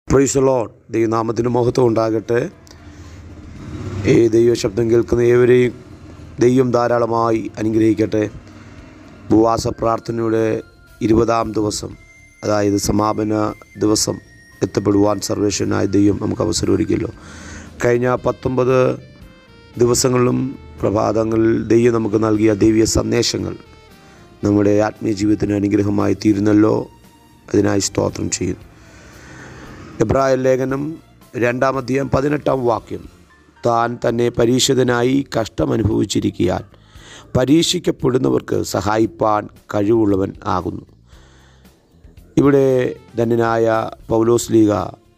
price load ദൈവനാമത്തിന് മഹത്വം ഉണ്ടാകട്ടെ ഈ ദൈവ ശബ്ദം കേൾക്കുന്ന ഏവരെയും ദൈവം ധാരാളമായി അനുഗ്രഹിക്കട്ടെ ഉപവാസ പ്രാർത്ഥനയുടെ ഇരുപതാം ദിവസം അതായത് സമാപന ദിവസം എത്തപ്പെടുവാൻ സർവേശ്വരനായ ദൈവം നമുക്ക് അവസരം ഒരുക്കിയല്ലോ കഴിഞ്ഞ പത്തൊമ്പത് ദിവസങ്ങളിലും പ്രഭാതങ്ങളിൽ ദൈവം നമുക്ക് നൽകിയ ദൈവീയ സന്ദേശങ്ങൾ നമ്മുടെ ആത്മീയ ജീവിതത്തിന് അനുഗ്രഹമായി തീരുന്നല്ലോ അതിനായി സ്തോത്രം ചെയ്യുന്നു എബ്രായ ലേഖനം രണ്ടാം അധ്യായം പതിനെട്ടാം വാക്യം താൻ തന്നെ പരീക്ഷിതനായി കഷ്ടമനുഭവിച്ചിരിക്കിയാൽ പരീക്ഷിക്കപ്പെടുന്നവർക്ക് സഹായിപ്പാൻ കഴിവുള്ളവൻ ആകുന്നു ഇവിടെ ധന്യനായ പൗലോസ് ലീഗ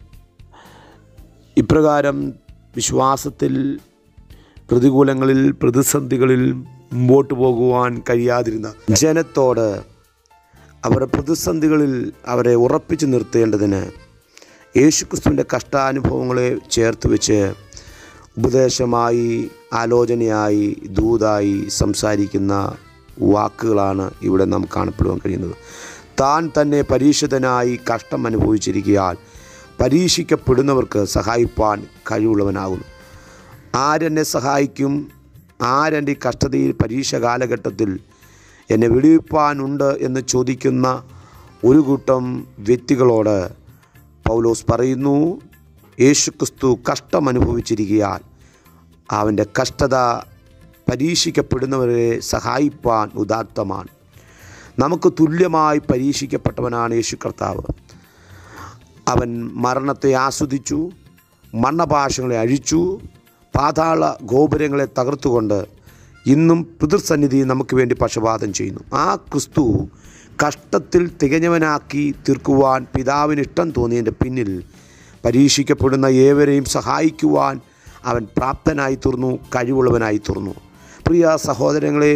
ഇപ്രകാരം വിശ്വാസത്തിൽ പ്രതികൂലങ്ങളിൽ പ്രതിസന്ധികളിൽ മുമ്പോട്ട് പോകുവാൻ കഴിയാതിരുന്ന ജനത്തോട് അവരുടെ പ്രതിസന്ധികളിൽ അവരെ ഉറപ്പിച്ചു നിർത്തേണ്ടതിന് യേശുക്രിസ്തുവിൻ്റെ കഷ്ടാനുഭവങ്ങളെ ചേർത്ത് വെച്ച് ഉപദേശമായി ആലോചനയായി ദൂതായി സംസാരിക്കുന്ന വാക്കുകളാണ് ഇവിടെ നാം കാണപ്പെടുവാൻ കഴിയുന്നത് താൻ തന്നെ പരീക്ഷിതനായി കഷ്ടം അനുഭവിച്ചിരിക്കയാൽ പരീക്ഷിക്കപ്പെടുന്നവർക്ക് സഹായിപ്പാൻ കഴിവുള്ളവനാകുന്നു ആരെന്നെ സഹായിക്കും ആരെൻ്റെ ഈ കഷ്ടതയിൽ പരീക്ഷ കാലഘട്ടത്തിൽ എന്നെ വിടുവിപ്പാനുണ്ട് എന്ന് ചോദിക്കുന്ന ഒരു കൂട്ടം വ്യക്തികളോട് പൗലോസ് പറയുന്നു യേശുക്രിസ്തു കഷ്ടം അനുഭവിച്ചിരിക്കയാൽ അവൻ്റെ കഷ്ടത പരീക്ഷിക്കപ്പെടുന്നവരെ സഹായിപ്പാൻ ഉദാത്തമാണ് നമുക്ക് തുല്യമായി പരീക്ഷിക്കപ്പെട്ടവനാണ് യേശു കർത്താവ് അവൻ മരണത്തെ ആസ്വദിച്ചു മണ്ണപാശങ്ങളെ അഴിച്ചു പാതാള ഗോപുരങ്ങളെ തകർത്തുകൊണ്ട് ഇന്നും പിതൃസന്നിധി നമുക്ക് വേണ്ടി പക്ഷപാതം ചെയ്യുന്നു ആ ക്രിസ്തു കഷ്ടത്തിൽ തികഞ്ഞവനാക്കി തീർക്കുവാൻ പിതാവിന് ഇഷ്ടം തോന്നിയതിൻ്റെ പിന്നിൽ പരീക്ഷിക്കപ്പെടുന്ന ഏവരെയും സഹായിക്കുവാൻ അവൻ പ്രാപ്തനായി തീർന്നു കഴിവുള്ളവനായി തീർന്നു പ്രിയ സഹോദരങ്ങളെ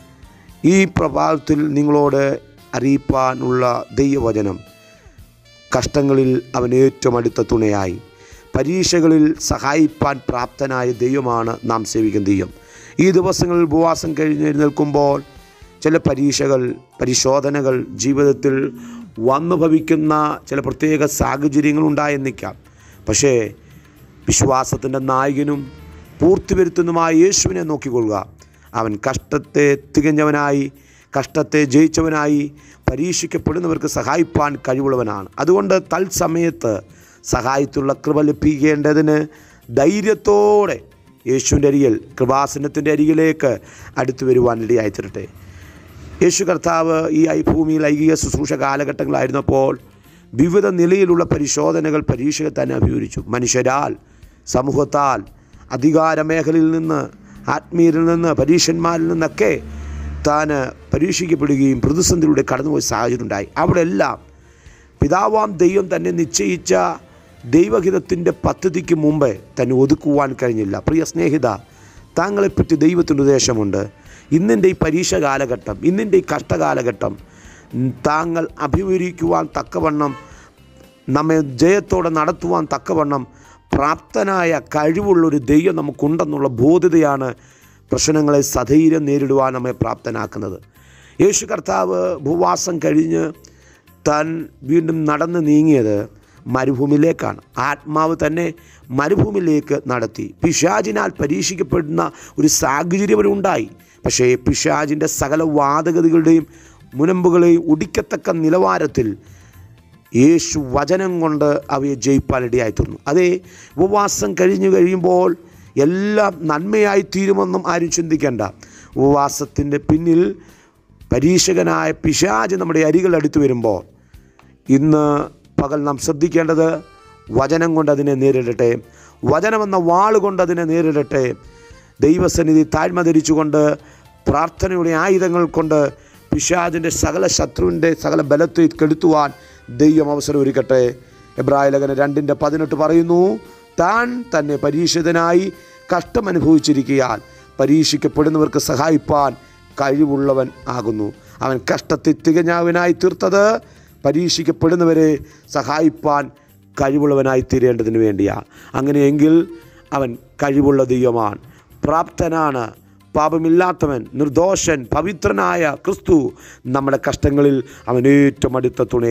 ഈ പ്രഭാതത്തിൽ നിങ്ങളോട് അറിയിപ്പാനുള്ള ദൈവവചനം കഷ്ടങ്ങളിൽ അവൻ ഏറ്റവും അടുത്ത തുണയായി പരീക്ഷകളിൽ സഹായിപ്പാൻ പ്രാപ്തനായ ദൈവമാണ് നാം സേവിക്കുന്ന ദൈവം ഈ ദിവസങ്ങളിൽ ഉപവാസം കഴിഞ്ഞ് എഴുന്നേൽക്കുമ്പോൾ ചില പരീക്ഷകൾ പരിശോധനകൾ ജീവിതത്തിൽ വന്നു ഭവിക്കുന്ന ചില പ്രത്യേക സാഹചര്യങ്ങൾ ഉണ്ടായെന്നിക്കാം പക്ഷേ വിശ്വാസത്തിൻ്റെ നായകനും പൂർത്തി വരുത്തുന്നതുമായ യേശുവിനെ നോക്കിക്കൊള്ളുക അവൻ കഷ്ടത്തെ തികഞ്ഞവനായി കഷ്ടത്തെ ജയിച്ചവനായി പരീക്ഷിക്കപ്പെടുന്നവർക്ക് സഹായിപ്പാൻ കഴിവുള്ളവനാണ് അതുകൊണ്ട് തത്സമയത്ത് സഹായത്തുള്ള കൃപ ലഭിക്കേണ്ടതിന് ധൈര്യത്തോടെ യേശുവിൻ്റെ അരികിൽ കൃപാസനത്തിൻ്റെ അരികിലേക്ക് അടുത്തു വരുവാൻ ഇടയായി തരട്ടെ യേശു കർത്താവ് ഈ ഐ- ഭൂമിയിൽ ഐകിക ശുശ്രൂഷ കാലഘട്ടങ്ങളായിരുന്നപ്പോൾ വിവിധ നിലയിലുള്ള പരിശോധനകൾ പരീക്ഷയെ തന്നെ അഭിമുഖിച്ചു മനുഷ്യരാൽ സമൂഹത്താൽ അധികാര മേഖലയിൽ നിന്ന് ആത്മീയരിൽ നിന്ന് പരീക്ഷന്മാരിൽ നിന്നൊക്കെ താൻ പരീക്ഷിക്കപ്പെടുകയും പ്രതിസന്ധിയിലൂടെ കടന്നുപോയ സാഹചര്യം ഉണ്ടായി അവിടെ എല്ലാം പിതാവാം ദൈവം തന്നെ നിശ്ചയിച്ച ദൈവഹിതത്തിൻ്റെ പദ്ധതിക്ക് മുമ്പേ തന്നെ ഒതുക്കുവാൻ കഴിഞ്ഞില്ല പ്രിയ സ്നേഹിത താങ്കളെപ്പറ്റി ദൈവത്തിൻ്റെ ഉദ്ദേശമുണ്ട് ഇന്നിൻ്റെ ഈ പരീക്ഷ കാലഘട്ടം ഇന്നിൻ്റെ ഈ കഷ്ടകാലഘട്ടം ഉം, താങ്കൾ അഭിമുഖീകരിക്കുവാൻ തക്കവണ്ണം നമ്മെ ജയത്തോടെ നടത്തുവാൻ തക്കവണ്ണം പ്രാപ്തനായ കഴിവുള്ളൊരു ദൈവം നമുക്കുണ്ടെന്നുള്ള ബോധ്യതയാണ് പ്രശ്നങ്ങളെ സധൈര്യം നേരിടുവാൻ നമ്മെ പ്രാപ്തനാക്കുന്നത് യേശു കർത്താവ് ഭൂവാസം കഴിഞ്ഞ് താൻ വീണ്ടും നടന്ന് നീങ്ങിയത് മരുഭൂമിയിലേക്കാണ് ആത്മാവ് തന്നെ മരുഭൂമിയിലേക്ക് നടത്തി പിശാചിനാൽ പരീക്ഷിക്കപ്പെടുന്ന ഒരു സാഹചര്യം അവിടെ ഉണ്ടായി പക്ഷേ പിശാചിൻ്റെ സകല വാദഗതികളുടെയും മുനമ്പുകളെയും ഉടിക്കത്തക്ക നിലവാരത്തിൽ യേശു വചനം കൊണ്ട് അവയെ ജയിപ്പാനിടയായി തീർന്നു അതേ ഉപവാസം കഴിഞ്ഞു കഴിയുമ്പോൾ എല്ലാം നന്മയായി തീരുമെന്നും ആരും ചിന്തിക്കേണ്ട ഉപവാസത്തിൻ്റെ പിന്നിൽ പരീക്ഷകനായ പിശാജ് നമ്മുടെ അരികൾ അടുത്ത് വരുമ്പോൾ ഇന്ന് പകൽ നാം ശ്രദ്ധിക്കേണ്ടത് വചനം കൊണ്ട് അതിനെ നേരിടട്ടെ വചനമെന്ന വാൾ കൊണ്ട് അതിനെ നേരിടട്ടെ ദൈവസന്നിധി താഴ്മ ധരിച്ചുകൊണ്ട് പ്രാർത്ഥനയുടെ ആയുധങ്ങൾ കൊണ്ട് പിശാജിൻ്റെ സകല ശത്രുവിൻ്റെ സകല ബലത്തെ കെടുത്തുവാൻ ദൈവം അവസരം ഒരുക്കട്ടെ എബ്രായ ലേഖനം രണ്ടിൻ്റെ പതിനെട്ട് പറയുന്നു താൻ തന്നെ പരീക്ഷിതനായി കഷ്ടമനുഭവിച്ചിരിക്കയാൽ പരീക്ഷിക്കപ്പെടുന്നവർക്ക് സഹായിപ്പാൻ കഴിവുള്ളവൻ ആകുന്നു അവൻ കഷ്ടത്തിൽ തികഞ്ഞവനായി തീർത്തത് പരീക്ഷിക്കപ്പെടുന്നവരെ സഹായിപ്പാൻ കഴിവുള്ളവനായി തീരേണ്ടതിന് വേണ്ടിയാണ് അങ്ങനെയെങ്കിൽ അവൻ കഴിവുള്ള ദൈവമാണ് പ്രാപ്തനാണ് പാപമില്ലാത്തവൻ നിർദോഷൻ പവിത്രനായ ക്രിസ്തു നമ്മുടെ കഷ്ടങ്ങളിൽ അവൻ ഏറ്റവും അടുത്ത തുണയാണ്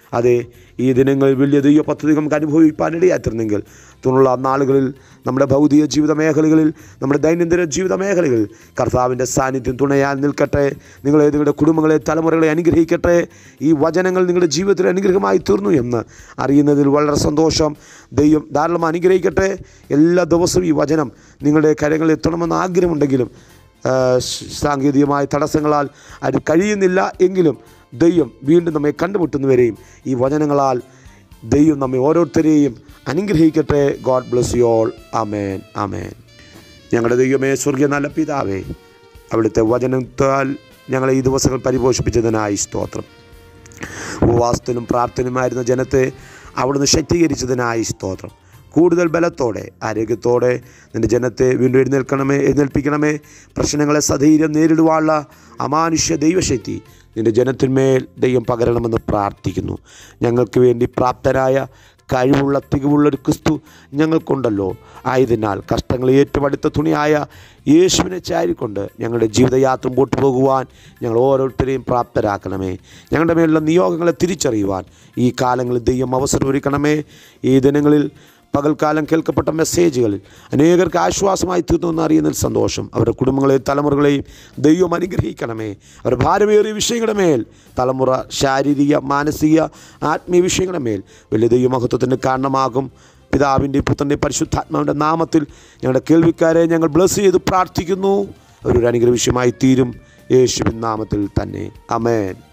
അതെ ഈ ദിനങ്ങളിൽ വലിയ ദൈവ പദ്ധതി നമുക്ക് അനുഭവിപ്പാനിടയാത്തിരുന്നെങ്കിൽ തുടർന്നുള്ള നാളുകളിൽ നമ്മുടെ ഭൗതിക ജീവിത മേഖലകളിൽ നമ്മുടെ ദൈനംദിന ജീവിത മേഖലകളിൽ കർത്താവിൻ്റെ സാന്നിധ്യം തുണയാൽ നിൽക്കട്ടെ നിങ്ങളെ നിങ്ങളുടെ കുടുംബങ്ങളെ തലമുറകളെ അനുഗ്രഹിക്കട്ടെ ഈ വചനങ്ങൾ നിങ്ങളുടെ ജീവിതത്തിൽ അനുഗ്രഹമായി തീർന്നു എന്ന് അറിയുന്നതിൽ വളരെ സന്തോഷം ദൈവം ധാരാളം അനുഗ്രഹിക്കട്ടെ എല്ലാ ദിവസവും ഈ വചനം നിങ്ങളുടെ കരങ്ങളിൽ എത്തണമെന്ന് ആഗ്രഹമുണ്ടെങ്കിലും ആ, സ് സാങ്കേതികമായ തടസ്സങ്ങളാൽ അത് കഴിയുന്നില്ല എങ്കിലും ദൈവം വീണ്ടും നമ്മെ കണ്ടുമുട്ടുന്നവരെയും ഈ വചനങ്ങളാൽ ദൈവം നമ്മെ ഓരോരുത്തരെയും അനുഗ്രഹിക്കട്ടെ ഗോഡ് ബ്ലസ് യു ഓൾ ആമേൻ ആമേൻ ഞങ്ങളുടെ ദൈവമേ സ്വർഗീയ നല്ല പിതാവേ അവിടുത്തെ വചനത്താൽ ഞങ്ങളെ ഈ ദിവസങ്ങൾ പരിപോഷിപ്പിച്ചതിനായി സ്തോത്രം ഉപവാസത്തിലും പ്രാർത്ഥനയുമായിരുന്ന ജനത്തെ അവിടുന്ന് ശക്തീകരിച്ചതിനായി സ്തോത്രം കൂടുതൽ ബലത്തോടെ ആരോഗ്യത്തോടെ നിൻ്റെ ജനത്തെ വീണ്ടും എഴുന്നേൽക്കണമേ എഴുന്നേൽപ്പിക്കണമേ പ്രശ്നങ്ങളെ സധൈര്യം നേരിടുവാനുള്ള അമാനുഷ്യ ദൈവശക്തി നിൻ്റെ ജനത്തിന്മേൽ ദൈവം പകരണമെന്ന് പ്രാർത്ഥിക്കുന്നു ഞങ്ങൾക്ക് വേണ്ടി പ്രാപ്തരായ കഴിവുള്ള തികവുള്ള ഒരു ക്രിസ്തു ഞങ്ങൾക്കുണ്ടല്ലോ ആയതിനാൽ കഷ്ടങ്ങൾ ഏറ്റവും അടുത്ത തുണിയായ യേശുവിനെ ചാരിക്കൊണ്ട് ഞങ്ങളുടെ ജീവിതയാത്ര മുമ്പോട്ട് പോകുവാൻ ഞങ്ങൾ ഓരോരുത്തരെയും പ്രാപ്തരാക്കണമേ ഞങ്ങളുടെ മേലുള്ള നിയോഗങ്ങളെ തിരിച്ചറിയുവാൻ ഈ കാലങ്ങളിൽ ദൈവം അവസരമൊരുക്കണമേ ഈ ദിനങ്ങളിൽ പകൽക്കാലം കേൾക്കപ്പെട്ട മെസ്സേജുകളിൽ അനേകർക്ക് ആശ്വാസമായി തീർന്നു എന്ന് അറിയുന്നതിൽ സന്തോഷം അവരുടെ കുടുംബങ്ങളെയും തലമുറകളെയും ദൈവം അനുഗ്രഹിക്കണമേ അവരുടെ ഭാരമേറിയ വിഷയങ്ങളുടെ മേൽ തലമുറ ശാരീരിക മാനസിക ആത്മീയ വിഷയങ്ങളുടെ മേൽ വലിയ ദൈവമഹത്വത്തിന് കാരണമാകും പിതാവിൻ്റെ പുത്രൻ്റെ പരിശുദ്ധാത്മാവിൻ്റെ നാമത്തിൽ ഞങ്ങളുടെ കേൾവിക്കാരെ ഞങ്ങൾ ബ്ലസ് ചെയ്ത് പ്രാർത്ഥിക്കുന്നു അവരൊരു അനുഗ്രഹ വിഷയമായി തീരും യേശുവിൻ നാമത്തിൽ തന്നെ അമേൻ